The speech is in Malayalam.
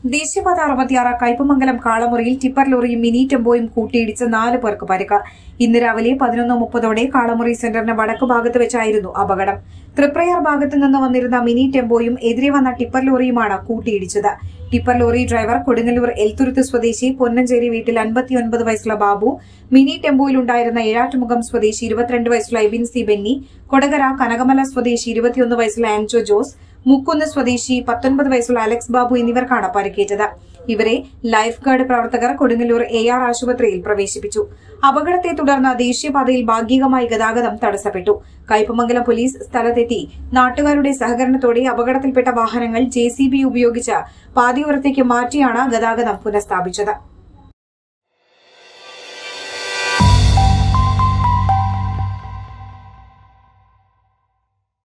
ദേശീയപാത അറുപത്തിയാറ് കയ്പമംഗലം കാളമുറിയിൽ ടിപ്പർ ലോറിയും മിനി ടെമ്പോയും കൂട്ടിയിടിച്ച് നാല് പേർക്ക് പരിക്ക് ഇന്ന് രാവിലെ പതിനൊന്ന് മുപ്പതോടെ കാളമുറി സെന്ററിന് വടക്ക് ഭാഗത്ത് വെച്ചായിരുന്നു അപകടം തൃപ്രയാർ ഭാഗത്ത് നിന്ന് വന്നിരുന്ന മിനി ടെമ്പോയും എതിരെ വന്ന ടിപ്പർ ലോറിയുമാണ് കൂട്ടിയിടിച്ചത് tipper lorry driver Kodungallur Elthuruthu സ്വദേശി പൊന്നഞ്ചേരി വീട്ടിൽ അൻപത്തിയൊൻപത് വയസ്സുള്ള ബാബു മിനി ടെമ്പോയിലുണ്ടായിരുന്ന ഏഴാറ്റുമുഖം സ്വദേശി ഇരുപത്തിരണ്ട് വയസ്സുള്ള എബിൻ സി ബെന്നി കൊടകര കനകമല സ്വദേശി ഇരുപത്തിയൊന്ന് വയസ്സുള്ള ആൻജോ ജോസ് മുക്കുന്ന് സ്വദേശി പത്തൊൻപത് വയസ്സുള്ള അലക്സ് ബാബു എന്നിവർക്കാണ് പരിക്കേറ്റത് ഇവരെ ലൈഫ് ഗാർഡ് പ്രവർത്തകർ കൊടുങ്ങല്ലൂർ എ ആർ ആശുപത്രിയിൽ പ്രവേശിപ്പിച്ചു അപകടത്തെ തുടർന്ന് ദേശീയപാതയിൽ ഭാഗികമായി ഗതാഗതം തടസ്സപ്പെട്ടു കയ്പമംഗലം പോലീസ് സ്ഥലത്തെത്തി നാട്ടുകാരുടെ സഹകരണത്തോടെ അപകടത്തിൽപ്പെട്ട വാഹനങ്ങൾ ജെ ഉപയോഗിച്ച് പാതയോരത്തേക്ക് മാറ്റിയാണ് ഗതാഗതം പുനഃസ്ഥാപിച്ചത്